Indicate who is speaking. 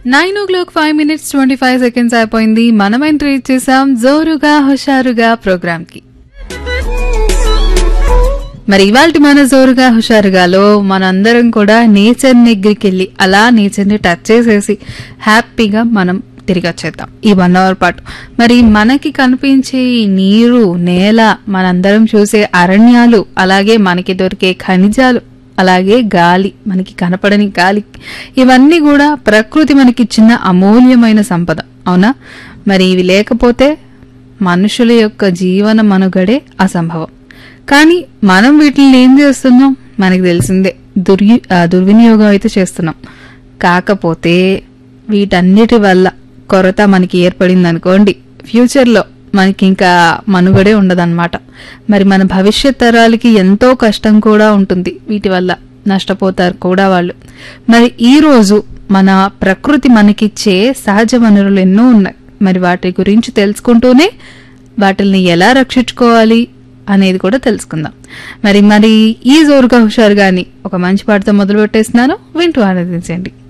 Speaker 1: nine o'clock five minutes twenty five seconds అయిపోయింది మనం entry ఇచ్చేసాం జోరుగా హుషారుగా ప్రోగ్రామ్ కి మరి ఇవాళ మన జోరుగా హుషారుగాలో మనందరం కూడా నేచర్ దగ్గరికి వెళ్ళి అలా నేచర్ ని టచ్ చేసేసి హ్యాపీగా మనం తిరిగి వచ్చేద్దాం ఈ వన్ అవర్ పాటు మరి మనకి కనిపించే ఈ నీరు నేల మనందరం చూసే అరణ్యాలు అలాగే మనకి దొరికే ఖనిజాలు అలాగే గాలి మనకి కనపడని గాలి ఇవన్నీ కూడా ప్రకృతి మనకిచ్చిన అమూల్యమైన సంపద అవునా మరి ఇవి లేకపోతే మనుషుల యొక్క జీవన మనుగడే అసంభవం కానీ మనం వీటిని ఏం చేస్తున్నాం మనకి తెలిసిందే దుర్వి ఆ, దుర్వినియోగం అయితే చేస్తున్నాం కాకపోతే వీటన్నిటి వల్ల కొరత మనకి ఏర్పడింది అనుకోండి ఫ్యూచర్లో మనకి ఇంకా మనుగడే ఉండదన్నమాట మరి మన భవిష్యత్ తరాలకి ఎంతో కష్టం కూడా ఉంటుంది వీటి వల్ల నష్టపోతారు కూడా వాళ్ళు మరి ఈ రోజు మన ప్రకృతి మనకిచ్చే సహజ వనరులు ఎన్నో ఉన్నాయి మరి వాటి గురించి తెలుసుకుంటూనే వాటిల్ని ఎలా రక్షించుకోవాలి అనేది కూడా తెలుసుకుందాం మరి మరి ఈ జోరుగా హుషారుగాని ఒక మంచి పాటతో మొదలు పెట్టేస్తున్నాను వింటూ ఆనందించండి